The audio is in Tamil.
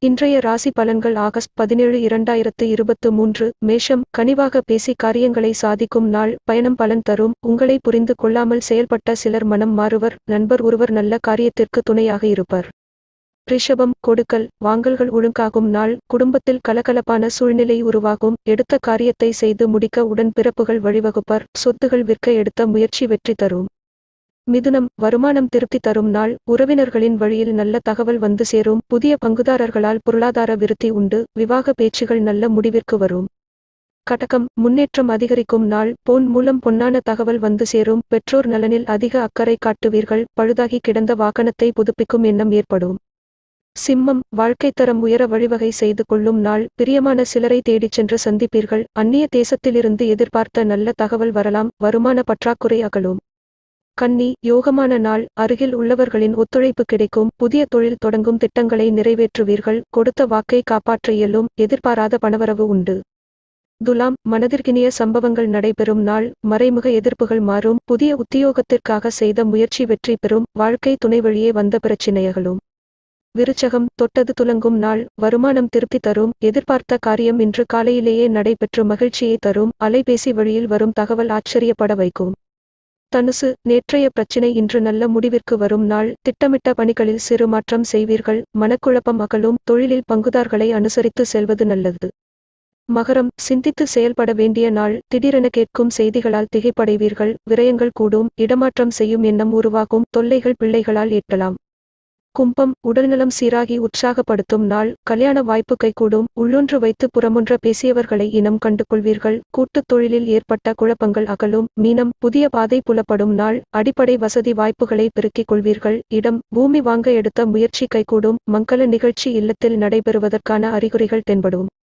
இன்றைய ராசி பலன்கள் ஆகஸ்ட் பதினேழு இரண்டாயிரத்து இருபத்து மூன்று மேஷம் கனிவாக பேசி காரியங்களை சாதிக்கும் நாள் பயணம் பலன் தரும் உங்களை புரிந்து கொள்ளாமல் செயல்பட்ட சிலர் மனம் மாறுவர் நண்பர் ஒருவர் நல்ல காரியத்திற்கு துணையாக இருப்பர் ரிஷபம் கொடுக்கல் வாங்கல்கள் ஒழுங்காகும் நாள் குடும்பத்தில் கலகலப்பான சூழ்நிலை உருவாகும் எடுத்த காரியத்தை செய்து முடிக்க உடன்பிறப்புகள் வழிவகுப்பர் சொத்துகள் விற்க எடுத்த முயற்சி வெற்றி தரும் மிதுனம் வருமானம் திருப்தி தரும் நாள் உறவினர்களின் வழியில் நல்ல தகவல் வந்து சேரும் புதிய பங்குதாரர்களால் பொருளாதார விருத்தி உண்டு விவாக பேச்சுகள் நல்ல முடிவிற்கு வரும் கடகம் முன்னேற்றம் அதிகரிக்கும் நாள் போன் மூலம் பொன்னான தகவல் வந்து சேரும் பெற்றோர் நலனில் அதிக அக்கறை காட்டுவீர்கள் பழுதாகி கிடந்த வாகனத்தை புதுப்பிக்கும் எண்ணம் ஏற்படும் சிம்மம் வாழ்க்கை தரம் உயர வழிவகை செய்து கொள்ளும் நாள் பிரியமான சிலரை தேடிச் சென்று சந்திப்பீர்கள் அந்நிய தேசத்திலிருந்து எதிர்பார்த்த நல்ல தகவல் வரலாம் வருமான பற்றாக்குறை அகலும் கன்னி யோகமான நாள் அருகில் உள்ளவர்களின் ஒத்துழைப்பு கிடைக்கும் புதிய தொழில் தொடங்கும் திட்டங்களை நிறைவேற்றுவீர்கள் கொடுத்த வாக்கை காப்பாற்ற இயலும் எதிர்பாராத பணவரவு உண்டு துலாம் மனதிற்கினிய சம்பவங்கள் நடைபெறும் நாள் மறைமுக எதிர்ப்புகள் மாறும் புதிய உத்தியோகத்திற்காக செய்த முயற்சி வெற்றி பெறும் வாழ்க்கை துணை வழியே வந்த பிரச்சினையகளும் விருச்சகம் தொட்டது துலங்கும் நாள் வருமானம் திருப்தி தரும் எதிர்பார்த்த காரியம் இன்று காலையிலேயே நடைபெற்று மகிழ்ச்சியை தரும் அலைபேசி வழியில் வரும் தகவல் ஆச்சரியப்பட வைக்கும் தனுசு நேற்றைய பிரச்சினை இன்று நல்ல முடிவிற்கு வரும் நாள் திட்டமிட்ட பணிகளில் சிறு மாற்றம் செய்வீர்கள் மனக்குழப்பம் அகலும் தொழிலில் பங்குதார்களை அனுசரித்து செல்வது நல்லது மகரம் சிந்தித்து செயல்பட வேண்டிய நாள் திடீரென கேட்கும் செய்திகளால் திகைப்படைவீர்கள் விரயங்கள் கூடும் இடமாற்றம் செய்யும் எண்ணம் உருவாகும் தொல்லைகள் பிள்ளைகளால் ஏற்படலாம் கும்பம் உடல்நலம் சீராகி உற்சாகப்படுத்தும் நாள் கல்யாண வாய்ப்பு கைகூடும் உள்ளொன்று வைத்து புறமொன்ற பேசியவர்களை இனம் கண்டு கொள்வீர்கள் கூட்டுத் தொழிலில் ஏற்பட்ட குழப்பங்கள் அகலும் மீனம் புதிய பாதை புலப்படும் நாள் அடிப்படை வசதி வாய்ப்புகளை பெருக்கிக் கொள்வீர்கள் இடம் பூமி வாங்க எடுத்த முயற்சி கைகூடும் மங்கள நிகழ்ச்சி இல்லத்தில் நடைபெறுவதற்கான அறிகுறிகள் தென்படும்